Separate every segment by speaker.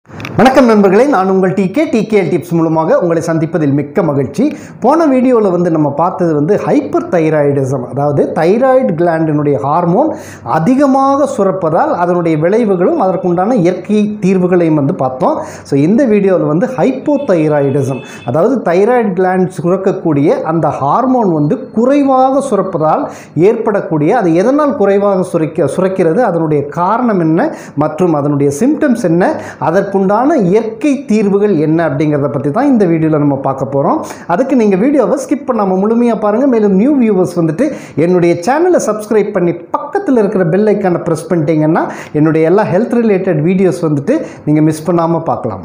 Speaker 1: வணக்கம் நண்பர்களே நான் உங்கள் டிகே டிகேஎல் டிப்ஸ் மூலமாக உங்களை சந்திப்பதில் மிக்க மகிழ்ச்சி போன வீடியோவில் வந்து நம்ம பார்த்தது வந்து ஹைப்பர் தைராய்டிசம் அதாவது தைராய்டு கிளாண்டினுடைய ஹார்மோன் அதிகமாக சுரப்பதால் அதனுடைய விளைவுகளும் அதற்குண்டான இயற்கை தீர்வுகளையும் வந்து பார்த்தோம் ஸோ இந்த வீடியோவில் வந்து ஹைப்போ தைராய்டிசம் அதாவது தைராய்டு கிளாண்ட் சுரக்கக்கூடிய அந்த ஹார்மோன் வந்து குறைவாக சுரப்பதால் ஏற்படக்கூடிய அது எதனால் குறைவாக சுரைக்க சுரக்கிறது அதனுடைய காரணம் என்ன மற்றும் அதனுடைய சிம்டம்ஸ் என்ன அதற்குண்டான இயற்கை தீர்வுகள் என்ன அப்படிங்கிறத பற்றி தான் இந்த வீடியோவில் நம்ம பார்க்க போகிறோம் அதுக்கு நீங்கள் வீடியோவை ஸ்கிப் பண்ணாமல் முழுமையாக பாருங்கள் மேலும் நியூ வியூவர்ஸ் வந்துட்டு என்னுடைய சேனலை சப்ஸ்கிரைப் பண்ணி பக்கத்தில் இருக்கிற பெல் ஐக்கானை ப்ரெஸ் பண்ணிட்டீங்கன்னா என்னுடைய எல்லா ஹெல்த் ரிலேட்டட் வீடியோஸ் வந்துட்டு நீங்கள் மிஸ் பண்ணாமல் பார்க்கலாம்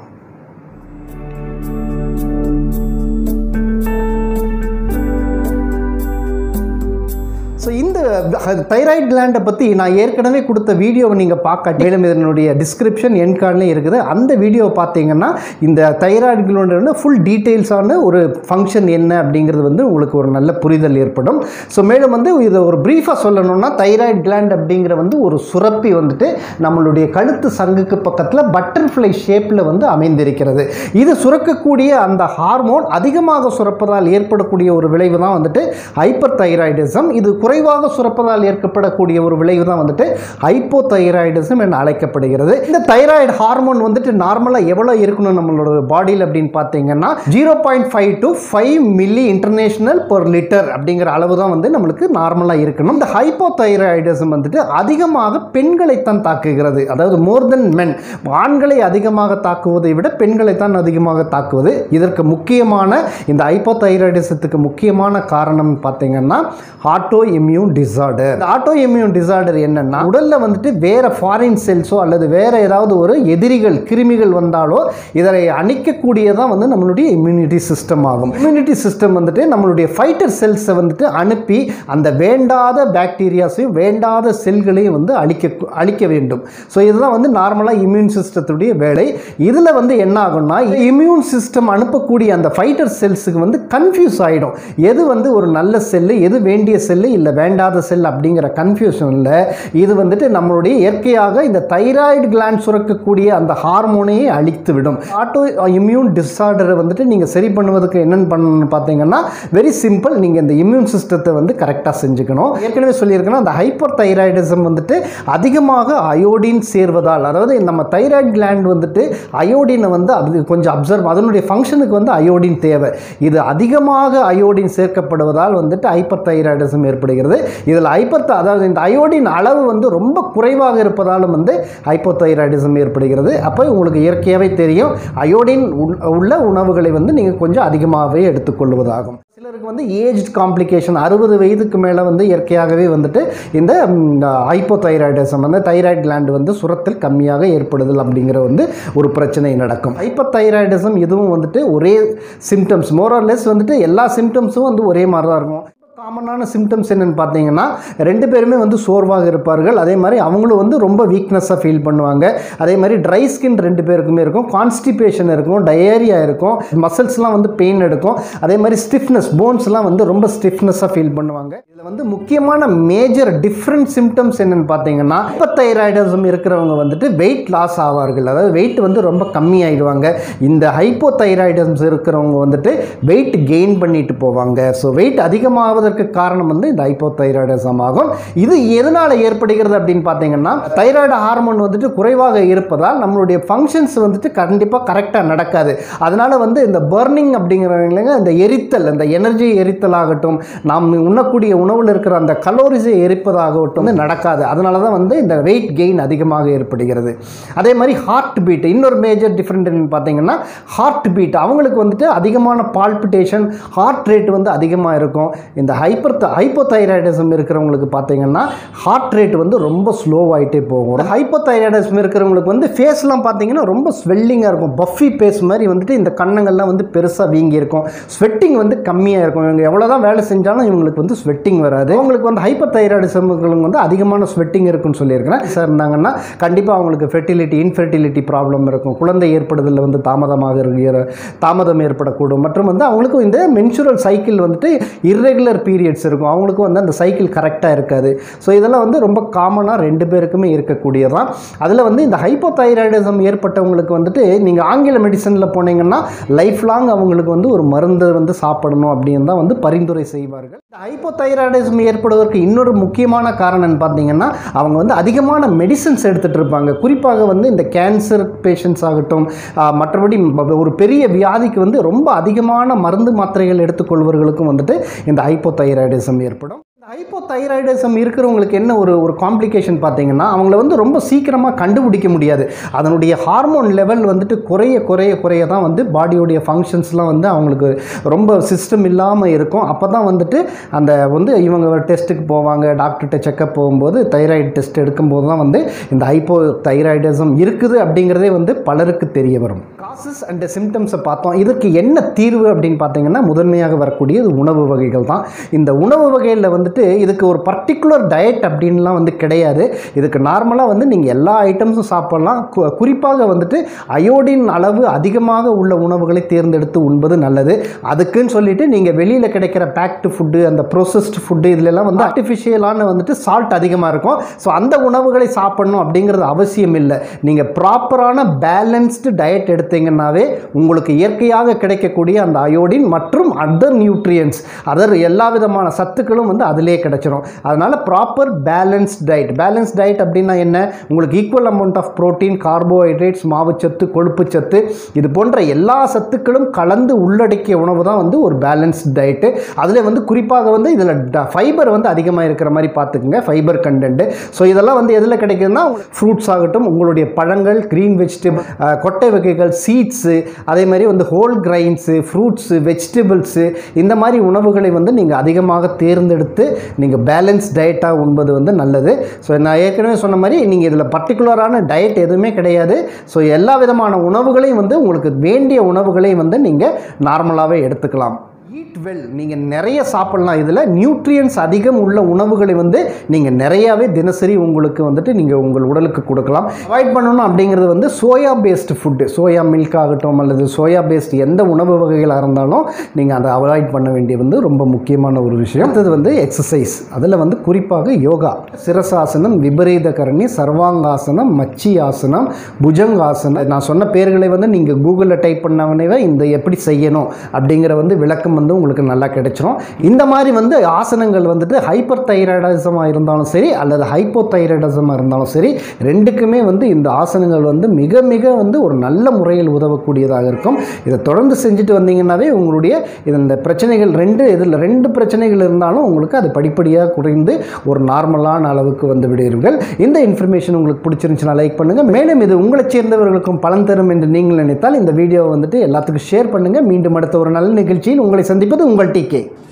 Speaker 1: ஸோ இந்த தைராய்டு கிளாண்டை பற்றி நான் ஏற்கனவே கொடுத்த வீடியோவை நீங்கள் பார்க்க மேலும் இதனுடைய டிஸ்கிரிப்ஷன் என் கார்ட்லேயும் இருக்குது அந்த வீடியோவை பார்த்தீங்கன்னா இந்த தைராய்டு கிளாண்டோட ஃபுல் டீட்டெயில்ஸான ஒரு ஃபங்க்ஷன் என்ன அப்படிங்கிறது வந்து உங்களுக்கு ஒரு நல்ல புரிதல் ஏற்படும் ஸோ மேலும் வந்து இதை ஒரு ப்ரீஃபாக சொல்லணும்னா தைராய்டு கிளாண்ட் அப்படிங்கிற வந்து ஒரு சுரப்பி வந்துட்டு நம்மளுடைய கழுத்து சங்குக்கு பக்கத்தில் பட்டர்ஃப்ளை ஷேப்பில் வந்து அமைந்திருக்கிறது இது சுரக்கக்கூடிய அந்த ஹார்மோன் அதிகமாக சுரப்பதால் ஏற்படக்கூடிய ஒரு விளைவு தான் வந்துட்டு ஹைப்பர் தைராய்டிசம் இது குறைவாக சுரப்பதால் ஏற்படக்கூடிய ஒரு விளைவு தான் வந்துட்டு ஹைப்போ தைராய்டிசம் என அழைக்கப்படுகிறது இந்த தைராய்டு ஹார்மோன் வந்துட்டு நார்மலாக எவ்வளோ இருக்கணும் நம்மளோட பாடியில் அப்படின்னு பார்த்தீங்கன்னா zero point five to five milli international per litre அப்படிங்கிற அளவு தான் வந்து நம்மளுக்கு நார்மலாக இருக்கணும் இந்த ஹைப்போ தைராய்டிசம் வந்துட்டு அதிகமாக பெண்களைத்தான் தாக்குகிறது அதாவது மோர் தென் மென் ஆண்களை அதிகமாக தாக்குவதை விட பெண்களைத்தான் அதிகமாக தாக்குவது இதற்கு முக்கியமான இந்த ஹைப்போ தைராய்டிசத்துக்கு முக்கியமான காரணம் பார்த்தீங்கன்னா ஆட்டோ இம்யூன் டிசார்டர் இந்த ஆட்டோ இம்யூன் டிசார்டர் என்னன்னா உடல்ல வந்துட்டு வேற ஃபாரின் செல்ஸோ அல்லது வேற ஏதாவது ஒரு எதிரிகள் கிருமிகள் வந்தாலோ இதனை அணிக்கக்கூடியதான் வந்து நம்மளுடைய இம்யூனிட்டி சிஸ்டம் ஆகும் இம்யூனிட்டி சிஸ்டம் வந்துட்டு நம்மளுடைய ஃபைட்டர் செல்ஸை வந்துட்டு அனுப்பி அந்த வேண்டாத பாக்டீரியாஸையும் வேண்டாத செல்களையும் வந்து அழிக்க அழிக்க வேண்டும் ஸோ இதுதான் வந்து நார்மலாக இம்யூன் சிஸ்டத்துடைய வேலை இதில் வந்து என்ன ஆகும்னா இம்யூன் சிஸ்டம் அனுப்பக்கூடிய அந்த ஃபைட்டர் செல்ஸுக்கு வந்து கன்ஃபியூஸ் ஆகிடும் எது வந்து ஒரு நல்ல செல்லு எது வேண்டிய செல்லு இல்லை வேண்டாத செல் அப்படிங்கிற கன்ஃபியூஷனில் இது வந்துட்டு நம்மளுடைய இயற்கையாக இந்த தைராய்டு கிளாண்ட் சுரக்கக்கூடிய அந்த ஹார்மோனையே அழித்து விடும் ஆட்டோ இம்யூன் டிஸார்டரை வந்துட்டு நீங்கள் சரி பண்ணுவதற்கு என்னென்னு பண்ணணும்னு பார்த்தீங்கன்னா வெரி சிம்பிள் நீங்கள் இந்த இம்யூன் சிஸ்டத்தை வந்து கரெக்டாக செஞ்சுக்கணும் ஏற்கனவே சொல்லியிருக்கேன்னா அந்த ஹைப்பர் தைராய்டிசம் வந்துட்டு அதிகமாக அயோடின் சேர்வதால் அதாவது நம்ம தைராய்டு கிளாண்ட் வந்துட்டு அயோடினை வந்து அது கொஞ்சம் அப்சர்வ் அதனுடைய ஃபங்க்ஷனுக்கு வந்து அயோடின் தேவை இது அதிகமாக அயோடின் சேர்க்கப்படுவதால் வந்துட்டு ஹைப்பர் தைராய்டிசம் ஏற்படுகிறது இதில் ஹைப்பர் அதாவது இந்த அயோடின் அளவு வந்து ரொம்ப குறைவாக இருப்பதாலும் வந்து ஹைப்போதைராய்டிசம் ஏற்படுகிறது அப்போ உங்களுக்கு இயற்கையாகவே தெரியும் அயோடின் உள்ள உணவுகளை வந்து நீங்கள் கொஞ்சம் அதிகமாகவே எடுத்துக்கொள்வதாகும் சிலருக்கு வந்து ஏஜ் காம்ப்ளிகேஷன் அறுபது வயதுக்கு மேலே வந்து இயற்கையாகவே வந்துட்டு இந்த ஹைப்போதைராய்டிசம் வந்து தைராய்டு கிளாண்ட் வந்து சுரத்தில் கம்மியாக ஏற்படுதல் அப்படிங்கிற வந்து ஒரு பிரச்சனை நடக்கும் ஹைப்போதைராய்டிசம் இதுவும் வந்துட்டு ஒரே சிம்டம்ஸ் மோரலெஸ் வந்துட்டு எல்லா சிம்டம்ஸும் வந்து ஒரே மாதிரி தான் இருக்கும் காமனான சிம்டம்ஸ் என்னென்னு பார்த்தீங்கன்னா ரெண்டு பேருமே வந்து சோர்வாக இருப்பார்கள் அதே மாதிரி அவங்களும் வந்து ரொம்ப வீக்னஸாக ஃபீல் பண்ணுவாங்க அதே மாதிரி ட்ரை ஸ்கின் ரெண்டு பேருக்குமே இருக்கும் கான்ஸ்டிபேஷன் இருக்கும் டயேரியா இருக்கும் மசில்ஸ்லாம் வந்து பெயின் எடுக்கும் அதே மாதிரி ஸ்டிஃப்னஸ் போன்ஸ்லாம் வந்து ரொம்ப ஸ்டிஃப்னஸாக ஃபீல் பண்ணுவாங்க இதில் வந்து முக்கியமான மேஜர் டிஃப்ரெண்ட் சிம்டம்ஸ் என்னென்னு பார்த்தீங்கன்னா இப்போ தைராய்டிசம் இருக்கிறவங்க வந்துட்டு வெயிட் லாஸ் ஆவார்கள் அதாவது வெயிட் வந்து ரொம்ப கம்மியாயிடுவாங்க இந்த ஹைப்போ தைராய்டிசம்ஸ் இருக்கிறவங்க வந்துட்டு வெயிட் கெயின் பண்ணிட்டு போவாங்க ஸோ வெயிட் அதிகமாவதற்கு அதற்கு காரணம் வந்து இந்த ஹைப்போதைராய்டிசம் ஆகும் இது எதனால் ஏற்படுகிறது அப்படின்னு பார்த்தீங்கன்னா தைராய்டு ஹார்மோன் வந்துட்டு குறைவாக இருப்பதால் நம்மளுடைய ஃபங்க்ஷன்ஸ் வந்துட்டு கண்டிப்பாக கரெக்டாக நடக்காது அதனால் வந்து இந்த பர்னிங் அப்படிங்கிறவங்க இந்த எரித்தல் இந்த எனர்ஜி எரித்தல் ஆகட்டும் நாம் உண்ணக்கூடிய உணவில் இருக்கிற அந்த கலோரிஸை எரிப்பதாகட்டும் வந்து நடக்காது அதனால தான் வந்து இந்த வெயிட் கெயின் அதிகமாக ஏற்படுகிறது அதே மாதிரி ஹார்ட் பீட் இன்னொரு மேஜர் டிஃப்ரெண்ட் என்னன்னு பார்த்தீங்கன்னா ஹார்ட் பீட் அவங்களுக்கு வந்துட்டு அதிகமான பால்பிட்டேஷன் ஹார்ட் ரேட் வந்து அதிகமாக இருக்கும் இந்த ஹைப்பர் ஹைப்போதைராய்டிசம் இருக்கிறவங்களுக்கு பார்த்தீங்கன்னா ஹார்ட் ரேட் வந்து ரொம்ப ஸ்லோவாகிட்டே போகும் ஹைப்போதைராய்டிசம் இருக்கிறவங்களுக்கு வந்து ஃபேஸ்லாம் பார்த்தீங்கன்னா ரொம்ப ஸ்வெல்லிங்காக இருக்கும் பஃபி பேஸ் மாதிரி வந்துட்டு இந்த கண்ணங்கள்லாம் வந்து பெருசாக வீங்கி இருக்கும் ஸ்வெட்டிங் வந்து கம்மியாக இருக்கும் இவங்க எவ்வளோ தான் வேலை செஞ்சாலும் இவங்களுக்கு வந்து ஸ்வெட்டிங் வராது அவங்களுக்கு வந்து ஹைப்போதைராய்டிசம்களுக்கு வந்து அதிகமான ஸ்வெட்டிங் இருக்குன்னு சொல்லியிருக்கிறேன் சார் இருந்தாங்கன்னா கண்டிப்பாக அவங்களுக்கு ஃபெர்டிலிட்டி இன்ஃபெர்டிலிட்டி ப்ராப்ளம் இருக்கும் குழந்தை ஏற்படுதலில் வந்து தாமதமாக இருக்கிற தாமதம் ஏற்படக்கூடும் மற்றும் வந்து அவங்களுக்கும் இந்த மென்சுரல் சைக்கிள் வந்துட்டு இர்ரெகுலர் இர்ரெகுலர் பீரியட்ஸ் இருக்கும் அவங்களுக்கும் வந்து அந்த சைக்கிள் கரெக்டாக இருக்காது ஸோ இதெல்லாம் வந்து ரொம்ப காமனாக ரெண்டு பேருக்குமே இருக்கக்கூடியதான் அதில் வந்து இந்த ஹைப்போதைராய்டிசம் ஏற்பட்டவங்களுக்கு வந்துட்டு நீங்கள் ஆங்கில மெடிசனில் போனீங்கன்னா லைஃப் லாங் அவங்களுக்கு வந்து ஒரு மருந்து வந்து சாப்பிடணும் அப்படின்னு தான் வந்து பரிந்துரை செய்வார்கள் இந்த ஹைப்போதைராய்டிசம் ஏற்படுவதற்கு இன்னொரு முக்கியமான காரணம் பார்த்தீங்கன்னா அவங்க வந்து அதிகமான மெடிசன்ஸ் எடுத்துகிட்டு இருப்பாங்க குறிப்பாக வந்து இந்த கேன்சர் பேஷண்ட்ஸ் ஆகட்டும் ஆஹ், மற்றபடி ம- ஒரு பெரிய வியாதிக்கு வந்து ரொம்ப அதிகமான மருந்து மாத்திரைகள் எடுத்துக்கொள்வர்களுக்கும் வந்துட்டு இந்த ஹைப்போதைராய்டிசம் ஏற்படும் இந்த ஹைப்போதைராய்டிசம் இருக்கிறவங்களுக்கு என்ன ஒரு ஒரு காம்ப்ளிகேஷன் பார்த்தீங்கன்னா அவங்கள வந்து ரொம்ப சீக்கிரமாக கண்டுபிடிக்க முடியாது அதனுடைய ஹார்மோன் லெவல் வந்துட்டு குறைய குறைய குறைய தான் வந்து பாடியோடைய ஃபங்க்ஷன்ஸ்லாம் வந்து அவங்களுக்கு ரொம்ப சிஸ்டம் இல்லாமல் இருக்கும் அப்போ தான் வந்துட்டு அந்த வந்து இவங்க டெஸ்ட்டுக்கு போவாங்க டாக்டர்கிட்ட செக்கப் போகும்போது தைராய்டு டெஸ்ட் எடுக்கும்போது தான் வந்து இந்த ஹைப்போ தைராய்டிசம் இருக்குது அப்படிங்கிறதே வந்து பலருக்கு தெரிய வரும் காசஸ் அண்ட் சிம்டம்ஸை பார்த்தோம் இதற்கு என்ன தீர்வு அப்படின்னு பார்த்தீங்கன்னா முதன்மையாக வரக்கூடியது உணவு வகைகள் தான் இந்த உணவு வகையில் வந்துட்டு இதுக்கு ஒரு பர்டிகுலர் டயட் அப்படின்லாம் வந்து கிடையாது இதுக்கு நார்மலாக வந்து நீங்கள் எல்லா ஐட்டம்ஸும் சாப்பிடலாம் கு- குறிப்பாக வந்துட்டு அயோடின் அளவு அதிகமாக உள்ள உணவுகளை தேர்ந்தெடுத்து உண்பது நல்லது அதுக்குன்னு சொல்லிட்டு நீங்கள் வெளியில் கிடைக்கிற பேக்டு ஃபுட்டு அந்த ப்ரோசஸ்டு ஃபுட்டு இதுலலாம் வந்து ஆர்டிஃபிஷியலான வந்துட்டு சால்ட் அதிகமாக இருக்கும் ஸோ அந்த உணவுகளை சாப்பிடணும் அப்படிங்கிறது அவசியம் இல்லை நீங்கள் ப்ராப்பரான பேலன்ஸ்டு டயட் எடுத்தீங்கன்னாவே உங்களுக்கு இயற்கையாக கிடைக்கக்கூடிய அந்த அயோடின் மற்றும் அதர் நியூட்ரியன்ஸ் அதர் எல்லா விதமான சத்துக்களும் வந்து அதிலே கிடைச்சிரும் அதனால் proper balance diet balance diet அப்படின்னா என்ன உங்களுக்கு equal amount of protein carbohydrates மாவுச்சத்து கொழுப்புச்சத்து இது போன்ற எல்லா சத்துக்களும் கலந்து உள்ளடக்கிய உணவு தான் வந்து ஒரு பேலன்ஸ் டயட்டு அதில் வந்து குறிப்பாக வந்து இதில் ஃபைபர் வந்து அதிகமாக இருக்கிற மாதிரி பார்த்துக்குங்க ஃபைபர் கண்டென்ட் ஸோ இதெல்லாம் வந்து எதில் கிடைக்குதுன்னா ஃப்ரூட்ஸ் ஆகட்டும் உங்களுடைய பழங்கள் க்ரீன் வெஜிடபிள் கொட்டை வகைகள் சீட்ஸு அதே மாதிரி வந்து ஹோல் கிரைன்ஸு ஃப்ரூட்ஸு வெஜிடபிள்ஸு இந்த மாதிரி உணவுகளை வந்து நீங்கள் அதிகமாக தேர்ந்தெடுத்து நீங்கள் பேலன்ஸ் டயட்டாக உண்பது வந்து நல்லது ஸோ நான் ஏற்கனவே சொன்ன மாதிரி நீங்கள் இதில் பர்டிகுலரான டயட் எதுவுமே கிடையாது ஸோ எல்லா விதமான உணவுகளையும் வந்து உங்களுக்கு வேண்டிய உணவுகளையும் வந்து நீங்கள் நார்மலாகவே எடுத்துக்கலாம் ஈட் வெல் நீங்கள் நிறைய சாப்பிடலாம் இதில் நியூட்ரியன்ஸ் அதிகம் உள்ள உணவுகளை வந்து நீங்கள் நிறையாவே தினசரி உங்களுக்கு வந்துட்டு நீங்கள் உங்கள் உடலுக்கு கொடுக்கலாம் அவாய்ட் பண்ணணும் அப்படிங்கிறது வந்து soya based food soya milk ஆகட்டும் அல்லது சோயா பேஸ்ட் எந்த உணவு வகைகளாக இருந்தாலும் நீங்கள் அதை அவாய்ட் பண்ண வேண்டியது வந்து ரொம்ப முக்கியமான ஒரு விஷயம் அடுத்தது வந்து எக்ஸசைஸ் அதில் வந்து குறிப்பாக யோகா சிரசாசனம் விபரீத கரணி சர்வாங்காசனம் மச்சி ஆசனம் புஜங்காசனம் நான் சொன்ன பேர்களை வந்து நீங்கள் கூகுளில் டைப் பண்ணவனே இந்த எப்படி செய்யணும் அப்படிங்கிற வந்து விளக்கம் வந்து உங்களுக்கு நல்லா கிடைச்சிரும் இந்த மாதிரி வந்து ஆசனங்கள் வந்துட்டு ஹைப்பர் தைராய்டிசமாக இருந்தாலும் சரி அல்லது ஹைப்போ தைராய்டிசமாக இருந்தாலும் சரி ரெண்டுக்குமே வந்து இந்த ஆசனங்கள் வந்து மிக மிக வந்து ஒரு நல்ல முறையில் உதவக்கூடியதாக இருக்கும் இதை தொடர்ந்து செஞ்சுட்டு வந்தீங்கன்னாவே உங்களுடைய இந்த பிரச்சனைகள் ரெண்டு இதில் ரெண்டு பிரச்சனைகள் இருந்தாலும் உங்களுக்கு அது படிப்படியாக குறைந்து ஒரு நார்மலான அளவுக்கு வந்து விடுவீர்கள் இந்த இன்ஃபர்மேஷன் உங்களுக்கு பிடிச்சிருந்துச்சுன்னா லைக் பண்ணுங்கள் மேலும் இது உங்களைச் சேர்ந்தவர்களுக்கும் பலன் தரும் என்று நீங்கள் நினைத்தால் இந்த வீடியோவை வந்துட்டு எல்லாத்துக்கும் ஷேர் பண்ணுங்கள் மீண்டும் அடுத்த ஒரு நல்ல நிகழ்ச்சியில் உங்களை சந்திப்பது உங்கள் டிகே